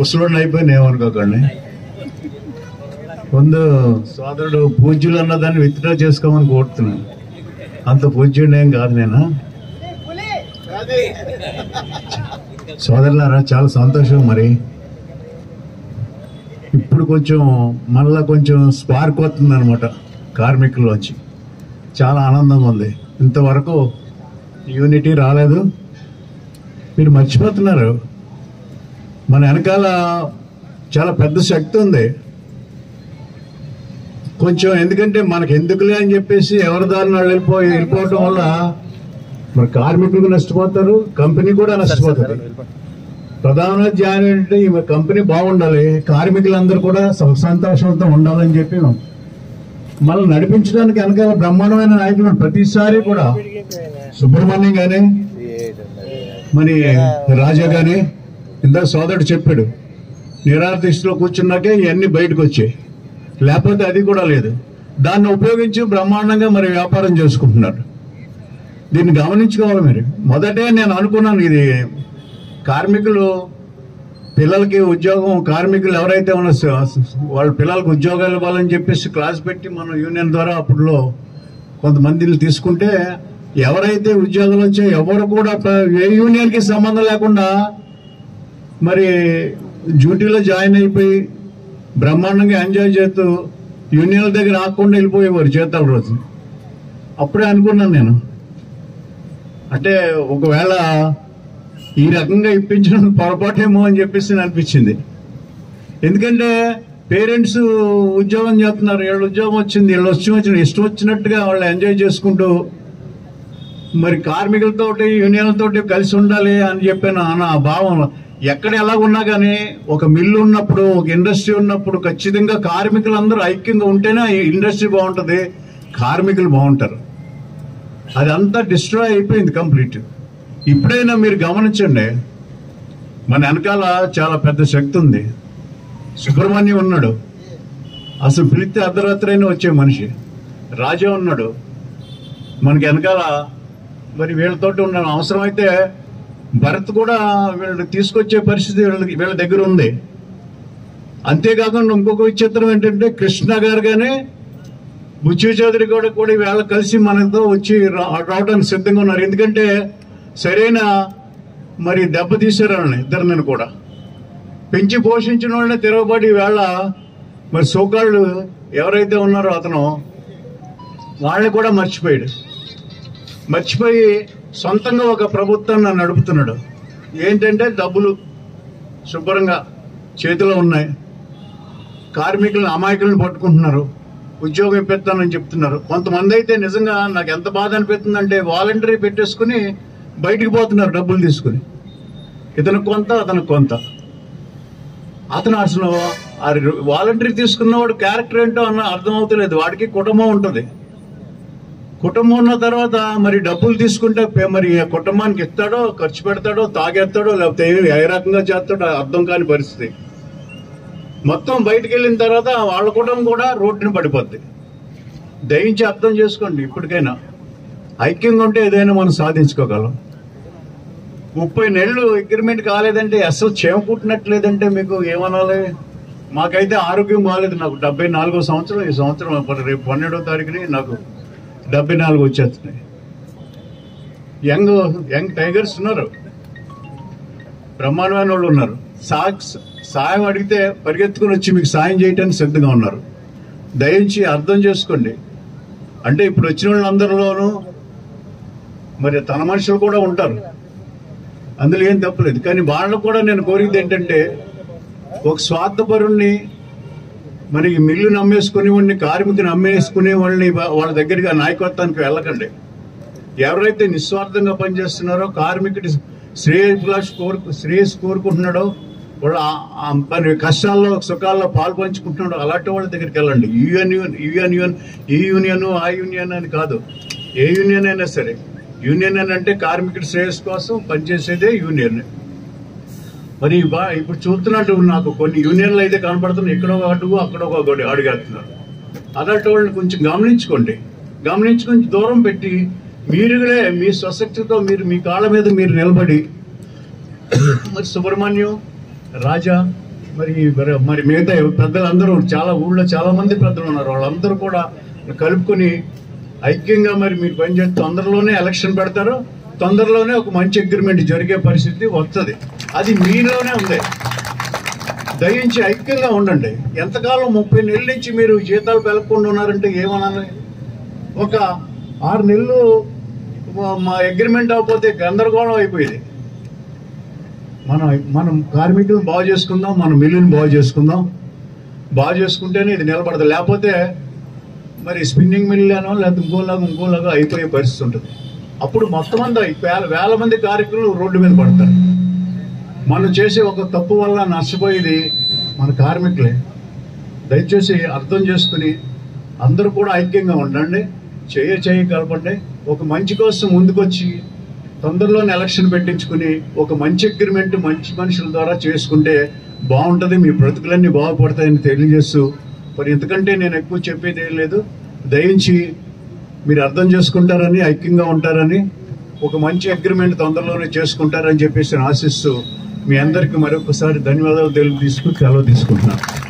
ముసలోడిని అయిపోయినా ఏమనుకోకండి ముందు సోదరుడు పూజ్యులు అన్నదాన్ని విత్డ్రా చేసుకోమని కోరుతున్నాను అంత పూజ్యుడు ఏం కాదు నేను సోదరులారా చాలా సంతోషం మరి ఇప్పుడు కొంచెం మళ్ళా కొంచెం స్పార్క్ వస్తుంది అనమాట కార్మికుల్లోంచి చాలా ఆనందంగా ఉంది ఇంతవరకు యూనిటీ రాలేదు మీరు మర్చిపోతున్నారు మన వెనకాల చాలా పెద్ద శక్తి ఉంది కొంచెం ఎందుకంటే మనకి ఎందుకులే అని చెప్పేసి ఎవరి దారిని వాళ్ళు వెళ్ళిపోయి వెళ్ళిపోవటం వల్ల మరి కార్మికులు నష్టపోతారు కంపెనీ కూడా నష్టపోతుంది ప్రధాన ధ్యానం ఏంటంటే ఈ కంపెనీ బాగుండాలి కార్మికులందరూ కూడా సుఖ సంతోషంతో ఉండాలని చెప్పి మనల్ని నడిపించడానికి వెనకాల బ్రహ్మాండమైన నాయకులు ప్రతిసారి కూడా సుబ్రహ్మణ్యం గాని మరి రాజా గాని ఇందాక సోదరుడు చెప్పాడు నిరాదృష్టిలో కూర్చున్నాకే ఇవన్నీ బయటకు వచ్చాయి లేకపోతే అది కూడా లేదు దాన్ని ఉపయోగించి బ్రహ్మాండంగా మరి వ్యాపారం చేసుకుంటున్నారు దీన్ని గమనించుకోవాలి మీరు మొదటే నేను అనుకున్నాను ఇది కార్మికులు పిల్లలకి ఉద్యోగం కార్మికులు ఎవరైతే ఉన్న వాళ్ళ పిల్లలకు ఉద్యోగాలు ఇవ్వాలని చెప్పేసి క్లాస్ పెట్టి మనం యూనియన్ ద్వారా అప్పుడులో కొంతమందిని తీసుకుంటే ఎవరైతే ఉద్యోగాలు వచ్చాయో ఎవరు కూడా ప్ర- ఏ యూనియన్కి సంబంధం లేకుండా మరి డ్యూటీలో జాయిన్ అయిపోయి బ్రహ్మాండంగా ఎంజాయ్ చేస్తూ యూనియన్ల దగ్గర ఆకుండా వెళ్ళిపోయేవారు జీతాల రోజు అప్పుడే అనుకున్నాను నేను అంటే ఒకవేళ ఈ రకంగా ఇప్పించడం పొరపాటేమో అని చెప్పేసి నాకు అనిపించింది ఎందుకంటే పేరెంట్స్ ఉద్యోగం చేస్తున్నారు వీళ్ళు ఉద్యోగం వచ్చింది వీళ్ళు వచ్చి వచ్చిన ఇష్టం వచ్చినట్టుగా వాళ్ళు ఎంజాయ్ చేసుకుంటూ మరి కార్మికులతోటి యూనియన్లతోటి కలిసి ఉండాలి అని చెప్పిన నా భావం ఎక్కడ ఎలా ఉన్నా కానీ ఒక మిల్లు ఉన్నప్పుడు ఒక ఇండస్ట్రీ ఉన్నప్పుడు ఖచ్చితంగా కార్మికులందరూ ఐక్యంగా ఉంటేనే ఈ ఇండస్ట్రీ బాగుంటుంది కార్మికులు బాగుంటారు అది అంతా డిస్ట్రాయ్ అయిపోయింది కంప్లీట్ ఇప్పుడైనా మీరు గమనించండి మన వెనకాల చాలా పెద్ద శక్తి ఉంది సుబ్రహ్మణ్యం ఉన్నాడు అసలు పిలిస్తే అర్ధరాత్రైనా వచ్చే మనిషి రాజా ఉన్నాడు మనకి వెనకాల మరి వీళ్ళతోటి ఉన్న అవసరమైతే భరత్ కూడా వీళ్ళు తీసుకొచ్చే పరిస్థితి వీళ్ళ వీళ్ళ దగ్గర ఉంది అంతేకాకుండా ఇంకొక విచిత్రం ఏంటంటే కృష్ణ గారు కానీ బుచ్చి చౌదరి కూడా కూడా వీళ్ళ కలిసి మనతో వచ్చి రా- రావడానికి సిద్ధంగా ఉన్నారు ఎందుకంటే సరైన మరి దెబ్బ తీశారు వాళ్ళని ఇద్దరిని కూడా పెంచి పోషించిన వాళ్ళని తిరగబడి వేళ మరి సోకాళ్ళు ఎవరైతే ఉన్నారో అతను వాళ్ళని కూడా మర్చిపోయాడు మర్చిపోయి సొంతంగా ఒక ప్రభుత్వాన్ని నడుపుతున్నాడు ఏంటంటే డబ్బులు శుభ్రంగా చేతిలో ఉన్నాయి కార్మికులను అమాయకులను పట్టుకుంటున్నారు ఉద్యోగం ఇప్పిస్తానని చెప్తున్నారు కొంతమంది అయితే నిజంగా నాకు ఎంత బాధ అనిపిస్తుందంటే వాలంటరీ పెట్టేసుకుని బయటికి పోతున్నారు డబ్బులు తీసుకుని ఇతనికి కొంత అతనికి కొంత అతను అసలు వాలంటరీ తీసుకున్నవాడు క్యారెక్టర్ ఏంటో అన్న అర్థం అవుతలేదు వాడికి కుటుంబం ఉంటుంది కుటుంబం ఉన్న తర్వాత మరి డబ్బులు తీసుకుంటే పే- మరి ఆ కుటుంబానికి ఇస్తాడో ఖర్చు పెడతాడో తాగేస్తాడో లేకపోతే ఏ- ఏ రకంగా చేస్తాడో అర్థం కాని పరిస్థితి మొత్తం బయటికి వెళ్ళిన తర్వాత వాళ్ళ కుటుంబం కూడా రోడ్డున పడిపోద్ది దయించి అర్థం చేసుకోండి ఇప్పటికైనా ఐక్యంగా ఉంటే ఏదైనా మనం సాధించుకోగలం ముప్పై నెలలు అగ్రిమెంట్ కాలేదంటే అసలు చేమ పుట్టినట్లేదంటే మీకు ఏమనాలి మాకైతే ఆరోగ్యం బాగాలేదు నాకు డెబ్బై నాలుగో సంవత్సరం ఈ సంవత్సరం మరి రేపు పన్నెండో తారీఖుని నాకు డెబ్బై నాలుగు వచ్చేస్తున్నాయి యంగ్ యంగ్ టైగర్స్ ఉన్నారు బ్రహ్మాండమైన వాళ్ళు ఉన్నారు సా సాయం అడిగితే పరిగెత్తుకుని వచ్చి మీకు సాయం చేయడానికి సిద్ధంగా ఉన్నారు దయించి అర్థం చేసుకోండి అంటే ఇప్పుడు వచ్చిన వాళ్ళందరిలోనూ మరి తన మనుషులు కూడా ఉంటారు అందులో ఏం తప్పలేదు కానీ వాళ్ళకు కూడా నేను కోరేది ఏంటంటే ఒక స్వార్థపరుణ్ణి మరి ఈ మిల్లు నమ్మేసుకునే వాడిని కార్మికుని అమ్మేసుకునే వాళ్ళని వా- వాళ్ళ దగ్గరికి ఆ నాయకత్వానికి వెళ్ళకండి ఎవరైతే నిస్వార్థంగా పనిచేస్తున్నారో కార్మికుడి శ్రేయస్ కోరు శ్రేయస్ కోరుకుంటున్నాడో వాళ్ళ ఆ- ఆ మరి కష్టాల్లో సుఖాల్లో పాలు పంచుకుంటున్నాడో అలాంటి వాళ్ళ దగ్గరికి వెళ్ళండి యూఎన్ యూఎన్ యూఎన్ ఈ యూనియన్ ఆ యూనియన్ అని కాదు ఏ యూనియన్ అయినా సరే యూనియన్ అని అంటే కార్మికుడి శ్రేయస్ కోసం పనిచేసేదే యూనియన్ మరి బా- ఇప్పుడు చూస్తున్నట్టు నాకు కొన్ని యూనియన్లు అయితే కనపడుతున్నాయి ఇక్కడ ఒక అడుగు అక్కడ ఒక అడుగు అడుగేస్తున్నారు అలాంటి వాళ్ళని కొంచెం గమనించుకోండి గమనించుకొని దూరం పెట్టి మీరులే మీ స్వశక్తితో మీరు మీ కాళ్ళ మీద మీరు నిలబడి మరి సుబ్రహ్మణ్యం రాజా మరి మరి- మరి మిగతా పెద్దలందరూ చాలా ఊళ్ళో చాలా మంది పెద్దలు ఉన్నారు వాళ్ళందరూ కూడా కలుపుకొని ఐక్యంగా మరి మీరు పనిచేసి తొందరలోనే ఎలక్షన్ పెడతారు తొందరలోనే ఒక మంచి అగ్రిమెంట్ జరిగే పరిస్థితి వస్తుంది అది మీలోనే ఉంది దయించి ఐక్యంగా ఉండండి ఎంతకాలం ముప్పై నెలల నుంచి మీరు జీతాలు పెరగకుండా ఉన్నారంటే ఏమనాలి ఒక ఆరు నెలలు మా- మా అగ్రిమెంట్ అవ్వకపోతే గందరగోళం అయిపోయింది మనం మనం కార్మికులను బాగు చేసుకుందాం మన మిల్లుని బాగు చేసుకుందాం బాగు చేసుకుంటేనే ఇది నిలబడదు లేకపోతే మరి స్పిన్నింగ్ మిల్లుగానో లేకపోతే ఇంకోలాగా ఇంకోలాగా అయిపోయే పరిస్థితి ఉంటుంది అప్పుడు మొత్తం అంతా వేల వేల మంది కార్మికులు రోడ్డు మీద పడతారు మనం చేసే ఒక తప్పు వల్ల నష్టపోయేది మన కార్మికులే దయచేసి అర్థం చేసుకుని అందరూ కూడా ఐక్యంగా ఉండండి చేయ చేయ కలపండి ఒక మంచి కోసం ముందుకొచ్చి తొందరలోనే ఎలక్షన్ పెట్టించుకుని ఒక మంచి అగ్రిమెంట్ మంచి మనుషుల ద్వారా చేసుకుంటే బాగుంటుంది మీ బ్రతుకులన్నీ బాగుపడతాయని తెలియజేస్తూ మరి ఎందుకంటే నేను ఎక్కువ చెప్పేది ఏం లేదు దయించి మీరు అర్థం చేసుకుంటారని ఐక్యంగా ఉంటారని ఒక మంచి అగ్రిమెంట్ తొందరలోనే చేసుకుంటారని చెప్పేసి నేను ఆశిస్తూ మీ అందరికీ మరొకసారి ధన్యవాదాలు తెలుగు తీసుకుని సెలవు తీసుకుంటున్నాను